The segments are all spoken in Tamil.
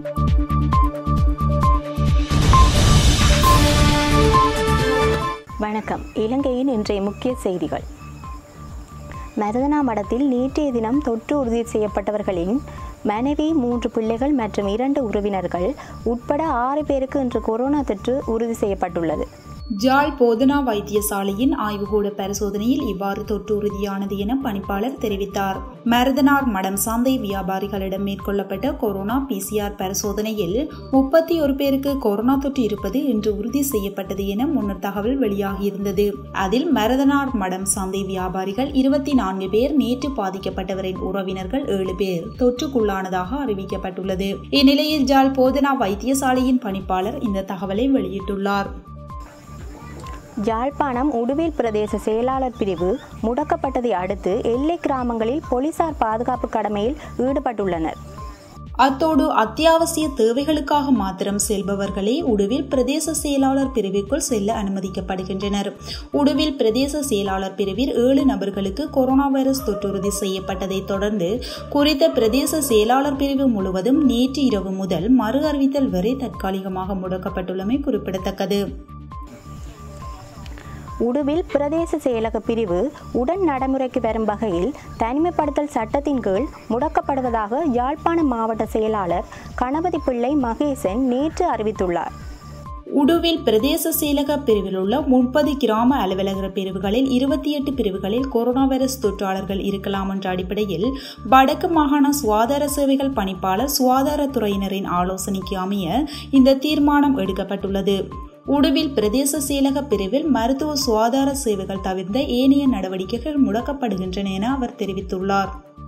வணக்கம் இலங்கையின் இன்றைய முக்கிய செய்திகள் மருதனா மடத்தில் நேற்றைய தினம் தொற்று உறுதி செய்யப்பட்டவர்களின் மனைவி மூன்று பிள்ளைகள் மற்றும் இரண்டு உறவினர்கள் உட்பட ஆறு பேருக்கு இன்று கொரோனா தொற்று உறுதி செய்யப்பட்டுள்ளது ஜாழ் போதனா வைத்தியசாலையின் ஆய்வுகூட பரிசோதனையில் இவ்வாறு தொற்று உறுதியானது என பணிப்பாளர் தெரிவித்தார் மருதனார் மடம் சந்தை வியாபாரிகளிடம் மேற்கொள்ளப்பட்ட கொரோனா பிசிஆர் பரிசோதனையில் முப்பத்தி ஒரு பேருக்கு கொரோனா தொற்று இருப்பது இன்று உறுதி செய்யப்பட்டது என முன்னர் தகவல் வெளியாகியிருந்தது அதில் மருதனார் மடம் சந்தை வியாபாரிகள் இருபத்தி நான்கு பேர் நேற்று பாதிக்கப்பட்டவரின் உறவினர்கள் ஏழு பேர் தொற்றுக்குள்ளானதாக அறிவிக்கப்பட்டுள்ளது இந்நிலையில் ஜாழ் போதனா வைத்தியசாலையின் பணிப்பாளர் இந்த தகவலை வெளியிட்டுள்ளார் யாழ்ப்பாணம் உடுவில் பிரதேச செயலாளர் பிரிவு முடக்கப்பட்டதை அடுத்து எல்லை கிராமங்களில் போலீசார் பாதுகாப்பு கடமையில் ஈடுபட்டுள்ளனர் அத்தோடு அத்தியாவசிய தேவைகளுக்காக மாத்திரம் செல்பவர்களே உடுவில் பிரதேச செயலாளர் பிரிவிற்குள் செல்ல அனுமதிக்கப்படுகின்றனர் உடுவில் பிரதேச செயலாளர் பிரிவில் ஏழு நபர்களுக்கு கொரோனா வைரஸ் தொற்றுறுதி செய்யப்பட்டதை தொடர்ந்து குறித்த பிரதேச செயலாளர் பிரிவு முழுவதும் நேற்று இரவு முதல் மறு அறிவித்தல் வரை தற்காலிகமாக முடக்கப்பட்டுள்ளமை குறிப்பிடத்தக்கது உடுவில் பிரதேச செயலக பிரிவு உடன் நடைமுறைக்கு வரும் வகையில் தனிமைப்படுத்தல் சட்டத்தின் கீழ் முடக்கப்படுவதாக யாழ்ப்பாணம் மாவட்ட செயலாளர் கணபதி பிள்ளை மகேசன் நேற்று அறிவித்துள்ளார் உடுவில் பிரதேச செயலக பிரிவில் உள்ள முப்பது கிராம அலுவலக பிரிவுகளில் இருபத்தி எட்டு பிரிவுகளில் கொரோனா வைரஸ் தொற்றாளர்கள் இருக்கலாம் என்ற அடிப்படையில் வடக்கு மாகாண சுகாதார சேவைகள் பணிப்பாளர் சுகாதாரத்துறையினரின் ஆலோசனைக்கு அமைய இந்த தீர்மானம் எடுக்கப்பட்டுள்ளது உடுவில் பிரதேச செயலக பிரிவில் மருத்துவ சுகாதார சேவைகள் தவிர்த்த ஏனைய நடவடிக்கைகள் முடக்கப்படுகின்றன என அவர் தெரிவித்துள்ளார்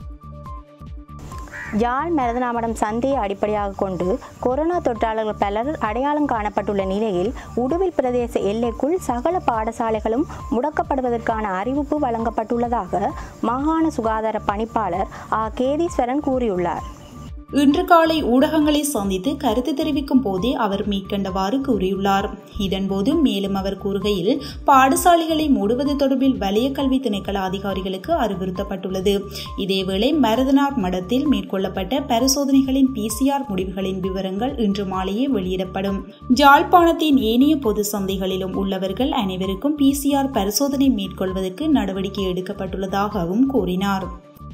யாழ் மருதனாமடம் சந்தையை அடிப்படையாக கொண்டு கொரோனா தொற்றாளர்கள் பலர் அடையாளம் காணப்பட்டுள்ள நிலையில் உடுவில் பிரதேச எல்லைக்குள் சகல பாடசாலைகளும் முடக்கப்படுவதற்கான அறிவிப்பு வழங்கப்பட்டுள்ளதாக மாகாண சுகாதார பணிப்பாளர் ஆ கேதீஸ்வரன் கூறியுள்ளார் இன்று காலை ஊடகங்களை சந்தித்து கருத்து தெரிவிக்கும் போதே அவர் மீட்கண்டவாறு கூறியுள்ளார் இதன்போது மேலும் அவர் கூறுகையில் பாடசாலைகளை மூடுவது தொடர்பில் வலய கல்வி திணைக்கள அதிகாரிகளுக்கு அறிவுறுத்தப்பட்டுள்ளது இதேவேளை மருதனார் மடத்தில் மேற்கொள்ளப்பட்ட பரிசோதனைகளின் பிசிஆர் முடிவுகளின் விவரங்கள் இன்று மாலையே வெளியிடப்படும் ஜாழ்ப்பாணத்தின் ஏனைய பொது சந்தைகளிலும் உள்ளவர்கள் அனைவருக்கும் பிசிஆர் பரிசோதனை மேற்கொள்வதற்கு நடவடிக்கை எடுக்கப்பட்டுள்ளதாகவும் கூறினார்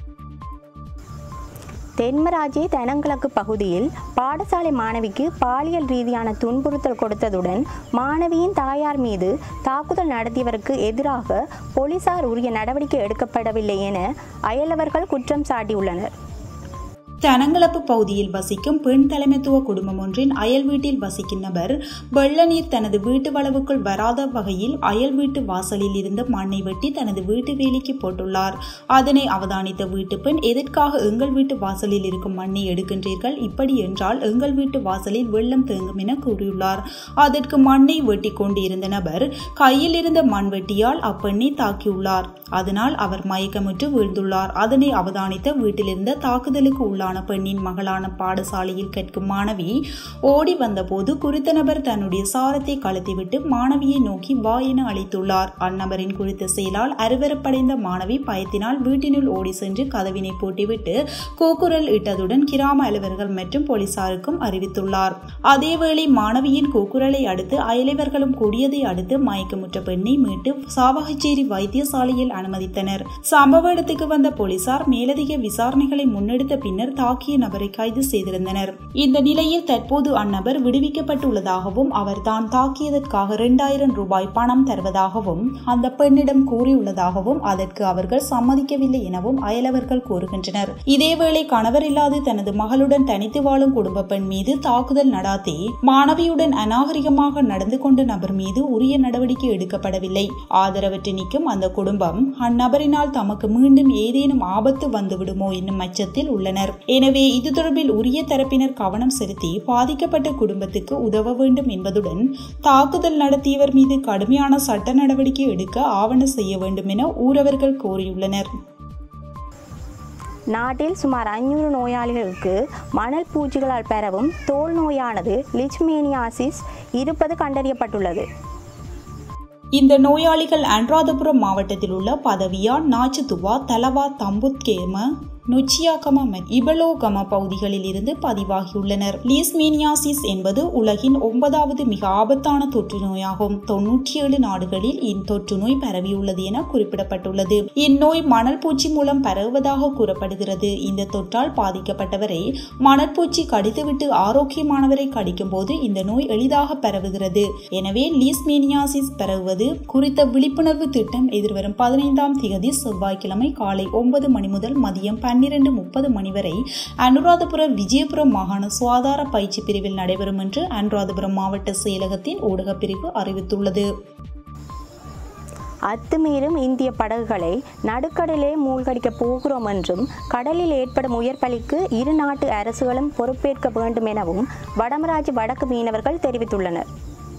தென்மராஜே தெனங்கிழக்கு பகுதியில் பாடசாலை மாணவிக்கு பாலியல் ரீதியான துன்புறுத்தல் கொடுத்ததுடன் மாணவியின் தாயார் மீது தாக்குதல் நடத்தியவருக்கு எதிராக போலீசார் உரிய நடவடிக்கை எடுக்கப்படவில்லை என அயலவர்கள் குற்றம் சாட்டியுள்ளனர் தனங்களப்பு பகுதியில் வசிக்கும் பெண் தலைமைத்துவ குடும்பம் ஒன்றின் அயல் வீட்டில் வசிக்கும் நபர் வெள்ள நீர் தனது வீட்டு வளவுக்குள் வராத வகையில் அயல் வீட்டு வாசலில் இருந்து மண்ணை வெட்டி தனது வீட்டு வேலைக்கு போட்டுள்ளார் அதனை அவதானித்த வீட்டு பெண் எதற்காக எங்கள் வீட்டு வாசலில் இருக்கும் மண்ணை எடுக்கின்றீர்கள் இப்படி என்றால் எங்கள் வீட்டு வாசலில் வெள்ளம் தேங்கும் என கூறியுள்ளார் அதற்கு மண்ணை வெட்டி கொண்டிருந்த நபர் கையில் இருந்த மண்வெட்டியால் அப்பெண்ணை தாக்கியுள்ளார் அதனால் அவர் மயக்கமுற்று வீழ்ந்துள்ளார் அதனை அவதானித்த வீட்டிலிருந்த தாக்குதலுக்கு உள்ளான வயதான பெண்ணின் மகளான பாடசாலையில் கற்கும் மாணவி ஓடி வந்தபோது குறித்த நபர் தன்னுடைய சாரத்தை கலத்திவிட்டு மாணவியை நோக்கி வா என அழைத்துள்ளார் அந்நபரின் குறித்த செயலால் அருவரப்படைந்த மாணவி பயத்தினால் வீட்டினுள் ஓடி சென்று கதவினை பூட்டிவிட்டு கூக்குரல் இட்டதுடன் கிராம அலுவலர்கள் மற்றும் போலீசாருக்கும் அறிவித்துள்ளார் அதேவேளை மாணவியின் கூக்குரலை அடுத்து அயலவர்களும் கூடியதை அடுத்து மயக்கமுற்ற பெண்ணை மீட்டு சாவகச்சேரி வைத்தியசாலையில் அனுமதித்தனர் சம்பவ இடத்துக்கு வந்த போலீசார் மேலதிக விசாரணைகளை முன்னெடுத்த பின்னர் தாக்கிய நபரை கைது செய்திருந்தனர் இந்த நிலையில் தற்போது அந்நபர் விடுவிக்கப்பட்டுள்ளதாகவும் அவர் தான் தாக்கியதற்காக இரண்டாயிரம் ரூபாய் பணம் தருவதாகவும் அந்த பெண்ணிடம் கூறியுள்ளதாகவும் அதற்கு அவர்கள் சம்மதிக்கவில்லை எனவும் அயலவர்கள் கூறுகின்றனர் இதேவேளை கணவர் இல்லாது தனது மகளுடன் தனித்து வாழும் குடும்ப பெண் மீது தாக்குதல் நடாத்தி மாணவியுடன் அநாகரிகமாக நடந்து கொண்ட நபர் மீது உரிய நடவடிக்கை எடுக்கப்படவில்லை ஆதரவற்று நிற்கும் அந்த குடும்பம் அந்நபரினால் தமக்கு மீண்டும் ஏதேனும் ஆபத்து வந்துவிடுமோ என்னும் அச்சத்தில் உள்ளனர் எனவே இது தொடர்பில் உரிய தரப்பினர் கவனம் செலுத்தி பாதிக்கப்பட்ட குடும்பத்துக்கு உதவ வேண்டும் என்பதுடன் தாக்குதல் நடத்தியவர் மீது கடுமையான சட்ட நடவடிக்கை எடுக்க ஆவண செய்ய வேண்டும் என ஊரவர்கள் கோரியுள்ளனர் நாட்டில் சுமார் ஐநூறு நோயாளிகளுக்கு மணல் பூச்சிகளால் பரவும் தோல் நோயானது லிச்மேனியாசிஸ் இருப்பது கண்டறியப்பட்டுள்ளது இந்த நோயாளிகள் அனுராதபுரம் மாவட்டத்தில் உள்ள பதவியா நாச்சுதுவா தலவா தம்புத்கேம நொச்சியாகம மற்றும் இபலோகம பகுதிகளில் இருந்து பதிவாகியுள்ளனர் லீஸ்மீனியாசிஸ் என்பது உலகின் ஒன்பதாவது மிக ஆபத்தான தொற்று நோயாகும் தொன்னூற்றி ஏழு நாடுகளில் இத்தொற்று நோய் பரவியுள்ளது என குறிப்பிடப்பட்டுள்ளது இந்நோய் மணல் பூச்சி மூலம் பரவுவதாக கூறப்படுகிறது இந்த தொற்றால் பாதிக்கப்பட்டவரை மணற்பூச்சி கடித்துவிட்டு ஆரோக்கியமானவரை கடிக்கும் போது இந்த நோய் எளிதாக பரவுகிறது எனவே லீஸ்மீனியாசிஸ் பரவுவது குறித்த விழிப்புணர்வு திட்டம் எதிர்வரும் பதினைந்தாம் தேதி செவ்வாய்க்கிழமை காலை ஒன்பது மணி முதல் மதியம் பன்னிரண்டு முப்பது மணி வரை அனுராதபுர விஜயபுரம் மாகாண சுகாதார பயிற்சி பிரிவில் நடைபெறும் என்று அனுராதபுரம் மாவட்ட செயலகத்தின் ஊடகப் பிரிவு அறிவித்துள்ளது அத்துமீறும் இந்திய படகுகளை நடுக்கடலே மூழ்கடிக்க போகிறோம் என்றும் கடலில் ஏற்படும் உயர்பலிக்கு இரு நாட்டு அரசுகளும் பொறுப்பேற்க வேண்டும் எனவும் வடமராஜ் வடக்கு மீனவர்கள் தெரிவித்துள்ளனர்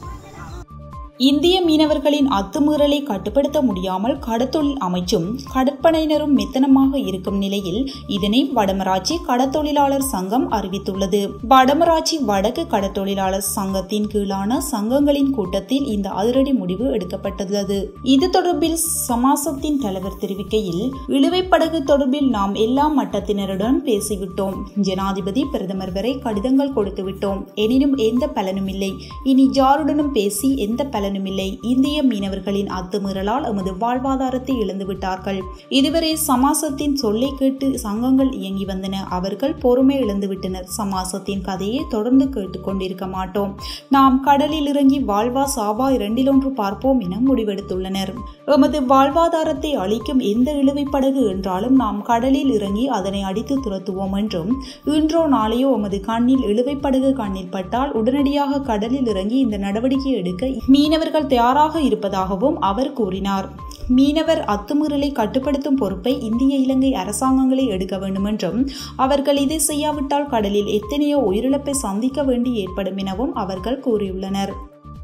இந்திய மீனவர்களின் அத்துமீறலை கட்டுப்படுத்த முடியாமல் கடத்தொழில் அமைச்சும் கடற்படையினரும் மெத்தனமாக இருக்கும் நிலையில் இதனை வடமராட்சி கடத்தொழிலாளர் சங்கம் அறிவித்துள்ளது வடமராட்சி வடக்கு கடற்தொழிலாளர் சங்கத்தின் கீழான சங்கங்களின் கூட்டத்தில் இந்த அதிரடி முடிவு எடுக்கப்பட்டுள்ளது இது தொடர்பில் சமாசத்தின் தலைவர் தெரிவிக்கையில் இழுவைப்படகு தொடர்பில் நாம் எல்லா மட்டத்தினருடன் பேசிவிட்டோம் ஜனாதிபதி பிரதமர் வரை கடிதங்கள் கொடுத்து விட்டோம் எனினும் எந்த பலனும் இல்லை இனி யாருடனும் பேசி எந்த பலனும் பலனுமில்லை இந்திய மீனவர்களின் அத்துமீறலால் எமது வாழ்வாதாரத்தை இழந்துவிட்டார்கள் இதுவரை சமாசத்தின் சொல்லை கேட்டு சங்கங்கள் இயங்கி வந்தன அவர்கள் பொறுமை இழந்துவிட்டனர் சமாசத்தின் கதையை தொடர்ந்து கேட்டுக்கொண்டிருக்க மாட்டோம் நாம் கடலில் இறங்கி வாழ்வா சாவா இரண்டிலொன்று பார்ப்போம் என முடிவெடுத்துள்ளனர் எமது வாழ்வாதாரத்தை அளிக்கும் எந்த இழுவை படகு என்றாலும் நாம் கடலில் இறங்கி அதனை அடித்து துரத்துவோம் என்றும் இன்றோ நாளையோ எமது கண்ணில் இழுவை படகு கண்ணில் பட்டால் உடனடியாக கடலில் இறங்கி இந்த நடவடிக்கை எடுக்க மீனவர்கள் தயாராக இருப்பதாகவும் அவர் கூறினார் மீனவர் அத்துமீறலை கட்டுப்படுத்தும் பொறுப்பை இந்திய இலங்கை அரசாங்கங்களே எடுக்க வேண்டும் என்றும் அவர்கள் இதை செய்யாவிட்டால் கடலில் எத்தனையோ உயிரிழப்பை சந்திக்க வேண்டி ஏற்படும் எனவும் அவர்கள் கூறியுள்ளனர்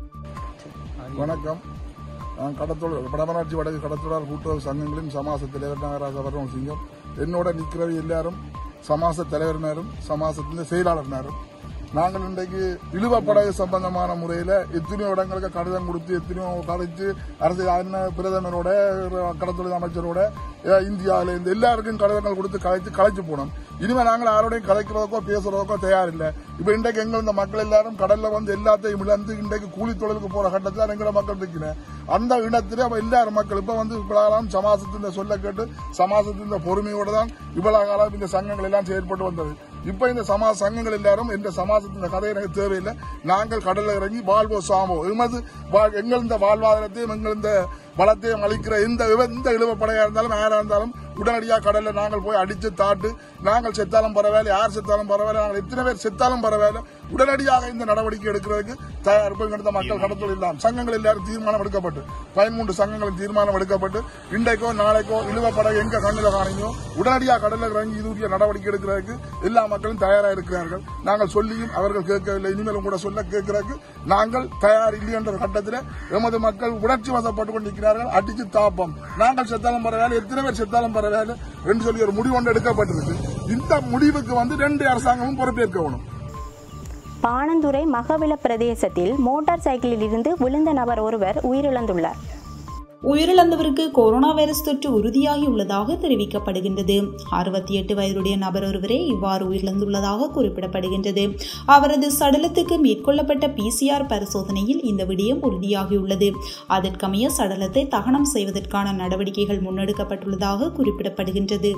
வணக்கம் நான் கடத்தொழில் வடமராட்சி வடக்கு கடத்தொழிலாளர் கூட்டுறவு சங்கங்களின் சமாச தலைவர் நாகராஜ வர்ணம் சிங்கம் என்னோட நிற்கிறவை எல்லாரும் சமாச தலைவரினரும் சமாசத்தின் செயலாளர்னாரும் நாங்கள் இன்றைக்கு இழுவப்படகு சம்பந்தமான முறையில் எத்தனையோ இடங்களுக்கு கடிதம் கொடுத்து எத்தனையோ கழிச்சு அரசு அண்ண பிரதமரோட கடத்தொழில் அமைச்சரோட இந்தியாவில் இந்த எல்லாருக்கும் கடிதங்கள் கொடுத்து கலைச்சு கலைச்சு போனோம் இனிமே நாங்கள் யாரோடையும் கலைக்கிறதுக்கோ பேசுறதுக்கோ தயார் இல்லை இப்ப இன்றைக்கு எங்க இந்த மக்கள் எல்லாரும் கடல்ல வந்து எல்லாத்தையும் இழந்து இன்றைக்கு கூலி தொழிலுக்கு போற கட்டத்தில் எங்களோட மக்கள் இருக்கிறேன் அந்த இடத்துல எல்லாரும் மக்கள் இப்ப வந்து இவ்வளவு காலம் சமாசத்தின் சொல்ல கேட்டு சமாசத்தின் பொறுமையோட தான் இவ்வளவு காலம் இந்த சங்கங்கள் எல்லாம் செயற்பட்டு வந்தது இப்ப இந்த சமாஜ சங்கங்கள் எல்லாரும் இந்த சமாசத்தின் கதை எனக்கு தேவையில்லை நாங்கள் கடல்ல இறங்கி வாழ்வோ சாமோ எமது எங்கள் இந்த வாழ்வாதாரத்தையும் எங்கள் இந்த வளத்தையும் அளிக்கிற எந்த எந்த இழுவப்படையா இருந்தாலும் யாரா இருந்தாலும் உடனடியாக கடல்ல நாங்கள் போய் அடிச்சு தாட்டு நாங்கள் செத்தாலும் பரவாயில்ல யார் செத்தாலும் பரவாயில்ல நாங்கள் எத்தனை பேர் செத்தாலும் பரவாயில்ல உடனடியாக இந்த நடவடிக்கை எடுக்கிறதுக்கு தயார் இந்த மக்கள் கடத்தல் இல்லாம் சங்கங்கள் எல்லாரும் தீர்மானம் எடுக்கப்பட்டு பதிமூன்று சங்கங்களின் தீர்மானம் எடுக்கப்பட்டு இன்றைக்கோ நாளைக்கோ இழுவப்படகு எங்க கண்ணில் காணியோ உடனடியாக கடலில் இறங்கி இதுரிய நடவடிக்கை எடுக்கிறதுக்கு எல்லா மக்களும் தயாராக இருக்கிறார்கள் நாங்கள் சொல்லியும் அவர்கள் கேட்கவில்லை இனிமேலும் கூட சொல்ல கேட்கிறதுக்கு நாங்கள் தயார் இல்லை என்ற கட்டத்தில் எமது மக்கள் உணர்ச்சி வசப்பட்டு கொண்டிருக்கிறார்கள் அடிச்சு தாப்பம் நாங்கள் செத்தாலும் பரவாயில்ல எத்தனை பேர் செத்தாலும் பரவாயில்ல என்று சொல்லி ஒரு முடிவு ஒன்று எடுக்கப்பட்டிருக்கு இந்த முடிவுக்கு வந்து ரெண்டு அரசாங்கமும் பொறுப்பேற்கணும் பாணந்துறை மகவில பிரதேசத்தில் மோட்டார் சைக்கிளில் இருந்து விழுந்த நபர் ஒருவர் உயிரிழந்துள்ளார் உயிரிழந்தவருக்கு கொரோனா வைரஸ் தொற்று உறுதியாகி உள்ளதாக தெரிவிக்கப்படுகின்றது அறுபத்தி எட்டு வயதுடைய நபர் ஒருவரே இவ்வாறு உயிரிழந்துள்ளதாக குறிப்பிடப்படுகின்றது அவரது சடலத்துக்கு மேற்கொள்ளப்பட்ட பிசிஆர் பரிசோதனையில் இந்த விடயம் உறுதியாகியுள்ளது அதற்கமைய சடலத்தை தகனம் செய்வதற்கான நடவடிக்கைகள் முன்னெடுக்கப்பட்டுள்ளதாக குறிப்பிடப்படுகின்றது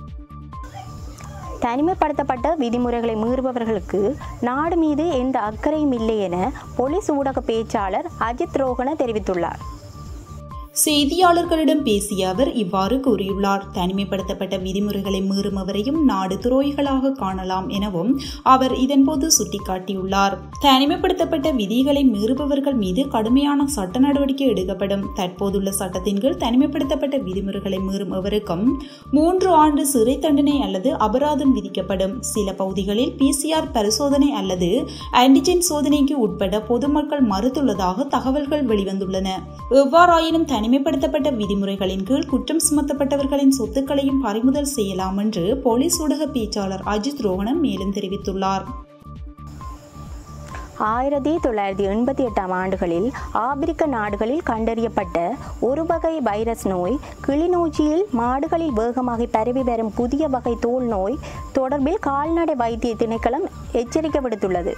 தனிமைப்படுத்தப்பட்ட விதிமுறைகளை மீறுபவர்களுக்கு நாடு மீது எந்த அக்கறையும் இல்லை என போலீஸ் ஊடக பேச்சாளர் அஜித் ரோகன தெரிவித்துள்ளார் செய்தியாளர்களிடம் பேசிய அவர் இவ்வாறு கூறியுள்ளார் தனிமைப்படுத்தப்பட்ட விதிமுறைகளை மீறும் அவரையும் நாடு துரோகிகளாக காணலாம் எனவும் அவர் இதன்போது சுட்டிக்காட்டியுள்ளார் தனிமைப்படுத்தப்பட்ட விதிகளை மீறுபவர்கள் மீது கடுமையான சட்ட நடவடிக்கை எடுக்கப்படும் தற்போதுள்ள சட்டத்தின் கீழ் தனிமைப்படுத்தப்பட்ட விதிமுறைகளை மீறும் எவருக்கும் மூன்று ஆண்டு சிறை தண்டனை அல்லது அபராதம் விதிக்கப்படும் சில பகுதிகளில் பிசிஆர் பரிசோதனை அல்லது ஆன்டிஜென் சோதனைக்கு உட்பட பொதுமக்கள் மறுத்துள்ளதாக தகவல்கள் வெளிவந்துள்ளன எவ்வாறாயினும் தனிமைப்படுத்தப்பட்ட விதிமுறைகளின் கீழ் குற்றம் சுமத்தப்பட்டவர்களின் சொத்துக்களையும் பறிமுதல் செய்யலாம் என்று போலீஸ் ஊடக பேச்சாளர் அஜித் ரோகணம் மேலும் தெரிவித்துள்ளார் ஆயிரத்தி தொள்ளாயிரத்தி எண்பத்தி எட்டாம் ஆண்டுகளில் ஆப்பிரிக்க நாடுகளில் கண்டறியப்பட்ட ஒரு வகை வைரஸ் நோய் கிளிநொச்சியில் மாடுகளில் வேகமாக பரவி வரும் புதிய வகை தோல் நோய் தொடர்பில் கால்நடை வைத்திய திணைக்களம் எச்சரிக்கை விடுத்துள்ளது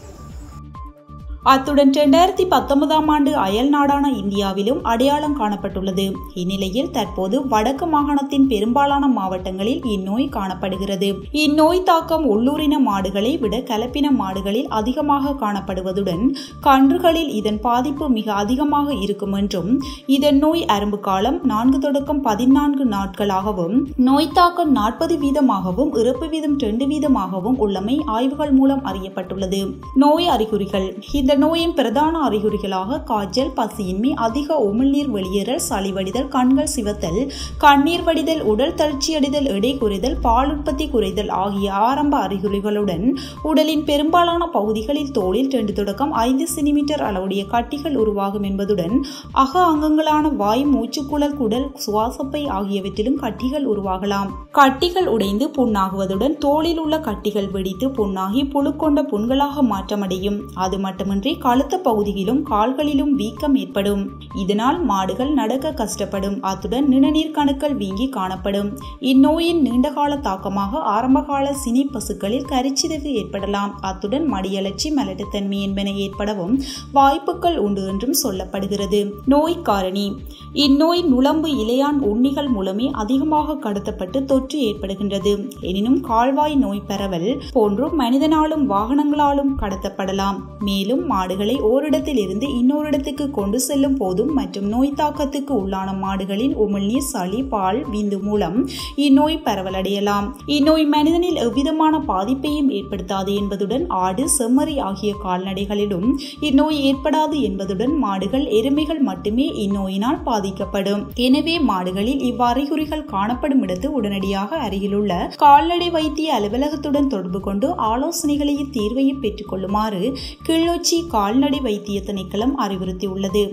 அத்துடன் இரண்டாயிரத்தி பத்தொன்பதாம் ஆண்டு அயல் நாடான இந்தியாவிலும் அடையாளம் காணப்பட்டுள்ளது இந்நிலையில் தற்போது வடக்கு மாகாணத்தின் பெரும்பாலான மாவட்டங்களில் இந்நோய் காணப்படுகிறது இந்நோய் தாக்கம் உள்ளூரின மாடுகளை விட கலப்பின மாடுகளில் அதிகமாக காணப்படுவதுடன் கன்றுகளில் இதன் பாதிப்பு மிக அதிகமாக இருக்கும் என்றும் இதன் நோய் அரும்பு காலம் நான்கு தொடக்கம் பதினான்கு நாட்களாகவும் நோய் தாக்கம் நாற்பது வீதமாகவும் இறப்பு வீதம் ரெண்டு வீதமாகவும் உள்ளமை ஆய்வுகள் மூலம் அறியப்பட்டுள்ளது நோய் அறிகுறிகள் இந்த நோயின் பிரதான அறிகுறிகளாக காய்ச்சல் பசியின்மை அதிக உமிழ்நீர் வெளியேறல் சளிவடிதல் கண்கள் சிவத்தல் கண்ணீர் வடிதல் உடல் தளர்ச்சியடைதல் எடை குறைதல் பால் உற்பத்தி குறைதல் ஆகிய ஆரம்ப அறிகுறிகளுடன் உடலின் பெரும்பாலான பகுதிகளில் தோலில் ரெண்டு தொடக்கம் ஐந்து சென்டிமீட்டர் அளவுடைய கட்டிகள் உருவாகும் என்பதுடன் அக அங்கங்களான வாய் மூச்சுக்குழல் குடல் சுவாசப்பை ஆகியவற்றிலும் கட்டிகள் உருவாகலாம் கட்டிகள் உடைந்து புண்ணாகுவதுடன் தோலில் உள்ள கட்டிகள் வெடித்து புண்ணாகி புழு கொண்ட புண்களாக மாற்றமடையும் அது மட்டுமின்றி கழுத்த பகுதியிலும் கால்களிலும் வீக்கம் ஏற்படும் இதனால் மாடுகள் நடக்க கஷ்டப்படும் அத்துடன் நிணநீர் கணுக்கள் வீங்கி காணப்படும் இந்நோயின் நீண்டகால தாக்கமாக ஆரம்பகால சினி பசுக்களில் கரிச்சிதைவு ஏற்படலாம் அத்துடன் மடியலட்சி மலட்டுத்தன்மை என்பன ஏற்படவும் வாய்ப்புகள் உண்டு என்றும் சொல்லப்படுகிறது நோய் காரணி இந்நோய் நுளம்பு இலையான் உண்ணிகள் மூலமே அதிகமாக கடத்தப்பட்டு தொற்று ஏற்படுகின்றது எனினும் கால்வாய் நோய் பரவல் போன்றும் மனிதனாலும் வாகனங்களாலும் கடத்தப்படலாம் மேலும் மாடுகளை ஓரிடத்தில் இருந்து இன்னொரிடத்துக்கு கொண்டு செல்லும் போதும் மற்றும் நோய் தாக்கத்துக்கு உள்ளான மாடுகளின் உமிழ்நீர் சளி பால் விந்து மூலம் இந்நோய் பரவலடையலாம் இந்நோய் மனிதனில் எவ்விதமான பாதிப்பையும் ஏற்படுத்தாது என்பதுடன் ஆடு செம்மறி ஆகிய கால்நடைகளிலும் இந்நோய் ஏற்படாது என்பதுடன் மாடுகள் எருமைகள் மட்டுமே இந்நோயினால் பாதிக்கப்படும் எனவே மாடுகளில் இவ்வறிகுறிகள் காணப்படும் இடத்து உடனடியாக அருகிலுள்ள கால்நடை வைத்திய அலுவலகத்துடன் தொடர்பு கொண்டு ஆலோசனைகளையும் தீர்வையும் பெற்றுக் கொள்ளுமாறு கிள்ளொச்சி கால்நடை வைத்திய திணைக்களம் அறிவுறுத்தியுள்ளது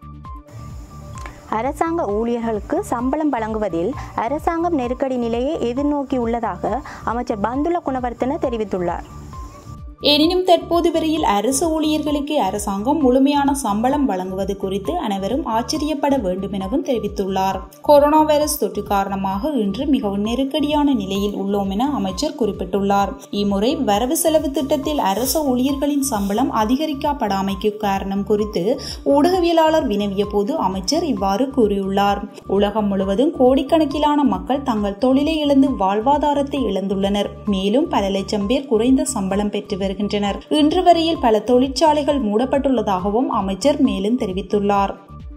அரசாங்க ஊழியர்களுக்கு சம்பளம் வழங்குவதில் அரசாங்கம் நெருக்கடி நிலையை எதிர்நோக்கி உள்ளதாக அமைச்சர் பந்துல குணவர்த்தன தெரிவித்துள்ளார் எனினும் தற்போது வரையில் அரசு ஊழியர்களுக்கு அரசாங்கம் முழுமையான சம்பளம் வழங்குவது குறித்து அனைவரும் ஆச்சரியப்பட வேண்டும் எனவும் தெரிவித்துள்ளார் கொரோனா வைரஸ் தொற்று காரணமாக இன்று மிகவும் நெருக்கடியான நிலையில் உள்ளோம் என அமைச்சர் குறிப்பிட்டுள்ளார் இம்முறை வரவு செலவு திட்டத்தில் அரசு ஊழியர்களின் சம்பளம் அதிகரிக்கப்படாமைக்கு காரணம் குறித்து ஊடகவியலாளர் வினவிய போது அமைச்சர் இவ்வாறு கூறியுள்ளார் உலகம் முழுவதும் கோடிக்கணக்கிலான மக்கள் தங்கள் தொழிலை இழந்து வாழ்வாதாரத்தை இழந்துள்ளனர் மேலும் பல லட்சம் பேர் குறைந்த சம்பளம் பெற்று வருகின்றனர் இன்று வரையில் பல தொழிற்சாலைகள் மூடப்பட்டுள்ளதாகவும் அமைச்சர் மேலும் தெரிவித்துள்ளார்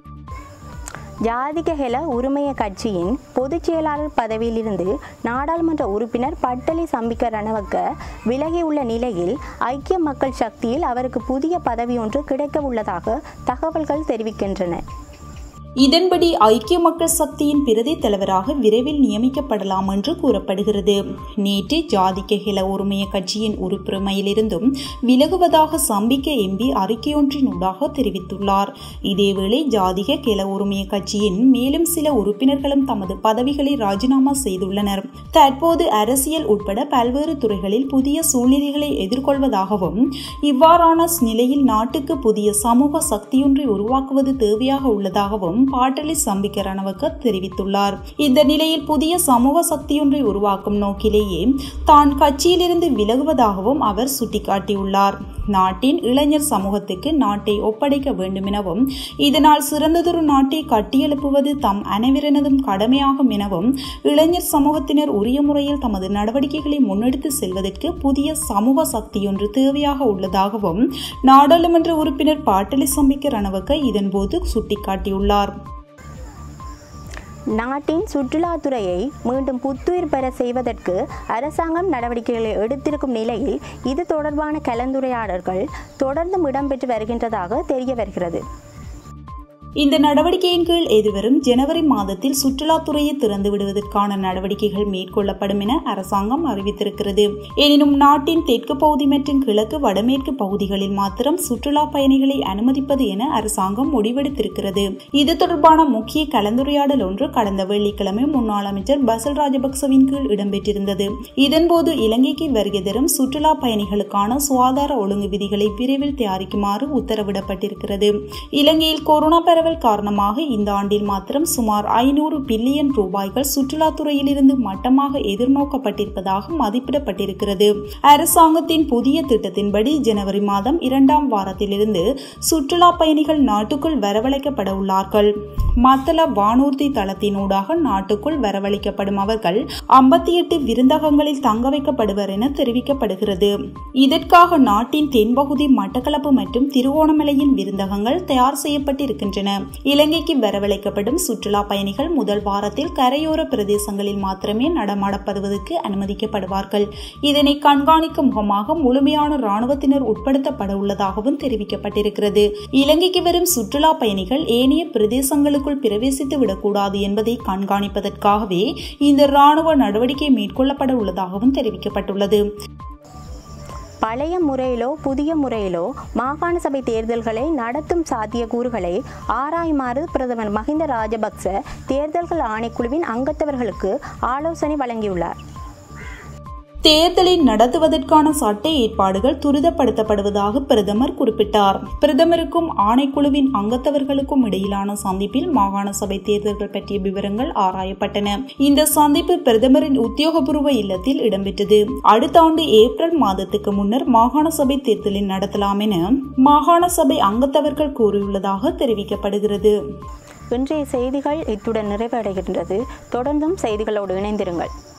ஜாதிக ஹெல உரிமைய கட்சியின் பொதுச் செயலாளர் பதவியிலிருந்து நாடாளுமன்ற உறுப்பினர் பட்டலி சம்பிக்க ரணவக்க விலகியுள்ள நிலையில் ஐக்கிய மக்கள் சக்தியில் அவருக்கு புதிய பதவி ஒன்று கிடைக்க உள்ளதாக தகவல்கள் தெரிவிக்கின்றன இதன்படி ஐக்கிய மக்கள் சக்தியின் பிரதி தலைவராக விரைவில் நியமிக்கப்படலாம் என்று கூறப்படுகிறது நேற்று ஜாதிக்க ஹில உரிமைய கட்சியின் உறுப்புரிமையிலிருந்தும் விலகுவதாக சம்பிக்க எம்பி அறிக்கையொன்றின் ஊடாக தெரிவித்துள்ளார் இதேவேளை ஜாதிக கிள உரிமைய கட்சியின் மேலும் சில உறுப்பினர்களும் தமது பதவிகளை ராஜினாமா செய்துள்ளனர் தற்போது அரசியல் உட்பட பல்வேறு துறைகளில் புதிய சூழ்நிலைகளை எதிர்கொள்வதாகவும் இவ்வாறான நிலையில் நாட்டுக்கு புதிய சமூக சக்தியொன்றை உருவாக்குவது தேவையாக உள்ளதாகவும் பாட்டலி சம்பிக்க ரணவக்க தெரிவித்துள்ளார் இந்த நிலையில் புதிய சமூக சக்தியொன்றை உருவாக்கும் நோக்கிலேயே தான் கட்சியிலிருந்து விலகுவதாகவும் அவர் சுட்டிக்காட்டியுள்ளார் நாட்டின் இளைஞர் சமூகத்துக்கு நாட்டை ஒப்படைக்க வேண்டும் எனவும் இதனால் சிறந்ததொரு நாட்டை கட்டியெழுப்புவது தம் அனைவரினதும் கடமையாகும் எனவும் இளைஞர் சமூகத்தினர் உரிய முறையில் தமது நடவடிக்கைகளை முன்னெடுத்து செல்வதற்கு புதிய சமூக சக்தியொன்று தேவையாக உள்ளதாகவும் நாடாளுமன்ற உறுப்பினர் பாட்டலி சம்பிக்க ரணவக்க இதன்போது சுட்டிக்காட்டியுள்ளார் நாட்டின் சுற்றுலாத்துறையை மீண்டும் புத்துயிர் பெற செய்வதற்கு அரசாங்கம் நடவடிக்கைகளை எடுத்திருக்கும் நிலையில் இது தொடர்பான கலந்துரையாடல்கள் தொடர்ந்தும் இடம்பெற்று வருகின்றதாக தெரிய வருகிறது இந்த நடவடிக்கையின் கீழ் எதிர்வரும் ஜனவரி மாதத்தில் சுற்றுலாத்துறையை திறந்து விடுவதற்கான நடவடிக்கைகள் மேற்கொள்ளப்படும் என அரசாங்கம் அறிவித்திருக்கிறது எனினும் நாட்டின் தெற்கு பகுதி மற்றும் கிழக்கு வடமேற்கு பகுதிகளில் மாத்திரம் சுற்றுலா பயணிகளை அனுமதிப்பது என அரசாங்கம் முடிவெடுத்திருக்கிறது இது தொடர்பான முக்கிய கலந்துரையாடல் ஒன்று கடந்த வெள்ளிக்கிழமை முன்னாள் அமைச்சர் பசல் ராஜபக்சவின் கீழ் இடம்பெற்றிருந்தது இதன்போது இலங்கைக்கு வருகை தரும் சுற்றுலா பயணிகளுக்கான சுகாதார ஒழுங்கு விதிகளை விரைவில் தயாரிக்குமாறு உத்தரவிடப்பட்டிருக்கிறது இலங்கையில் கொரோனா பரவல் காரணமாக இந்த ஆண்டில் மாத்திரம் சுமார் ஐநூறு பில்லியன் ரூபாய்கள் சுற்றுலாத்துறையிலிருந்து மட்டமாக எதிர்நோக்கப்பட்டிருப்பதாக மதிப்பிடப்பட்டிருக்கிறது அரசாங்கத்தின் புதிய திட்டத்தின்படி ஜனவரி மாதம் இரண்டாம் வாரத்திலிருந்து சுற்றுலா பயணிகள் நாட்டுக்குள் வரவழைக்கப்பட உள்ளார்கள் மத்தள வானூர்தி தளத்தினூடாக நாட்டுக்குள் வரவழைக்கப்படும் அவர்கள் ஐம்பத்தி எட்டு விருந்தகங்களில் தங்க வைக்கப்படுவர் என தெரிவிக்கப்படுகிறது இதற்காக நாட்டின் தென்பகுதி மட்டக்களப்பு மற்றும் திருவோணமலையின் விருந்தகங்கள் தயார் செய்யப்பட்டிருக்கின்றன இலங்கைக்கு வரவழைக்கப்படும் சுற்றுலா பயணிகள் முதல் வாரத்தில் கரையோர பிரதேசங்களில் மாத்திரமே நடமாடப்படுவதற்கு அனுமதிக்கப்படுவார்கள் இதனை கண்காணிக்க முகமாக முழுமையான ராணுவத்தினர் உட்படுத்தப்பட உள்ளதாகவும் தெரிவிக்கப்பட்டிருக்கிறது இலங்கைக்கு வரும் சுற்றுலா பயணிகள் ஏனைய பிரதேசங்களுக்குள் பிரவேசித்து விடக்கூடாது என்பதை கண்காணிப்பதற்காகவே இந்த ராணுவ நடவடிக்கை மேற்கொள்ளப்பட உள்ளதாகவும் தெரிவிக்கப்பட்டுள்ளது பழைய முறையிலோ புதிய முறையிலோ மாகாண சபை தேர்தல்களை நடத்தும் சாத்தியக்கூறுகளை ஆராயுமாறு பிரதமர் மஹிந்த ராஜபக்ச தேர்தல்கள் ஆணைக்குழுவின் அங்கத்தவர்களுக்கு ஆலோசனை வழங்கியுள்ளார் தேர்தலை நடத்துவதற்கான சட்ட ஏற்பாடுகள் துரிதப்படுத்தப்படுவதாக பிரதமர் குறிப்பிட்டார் பிரதமருக்கும் ஆணைக்குழுவின் அங்கத்தவர்களுக்கும் இடையிலான சந்திப்பில் மாகாண சபை தேர்தல்கள் பற்றிய விவரங்கள் ஆராயப்பட்டன இந்த சந்திப்பு பிரதமரின் உத்தியோகபூர்வ இல்லத்தில் இடம்பெற்றது அடுத்த ஆண்டு ஏப்ரல் மாதத்துக்கு முன்னர் மாகாண சபை தேர்தலை நடத்தலாம் என மாகாண சபை அங்கத்தவர்கள் கூறியுள்ளதாக தெரிவிக்கப்படுகிறது இன்றைய செய்திகள் இத்துடன் நிறைவடைகின்றது தொடர்ந்தும் செய்திகளோடு இணைந்திருங்கள்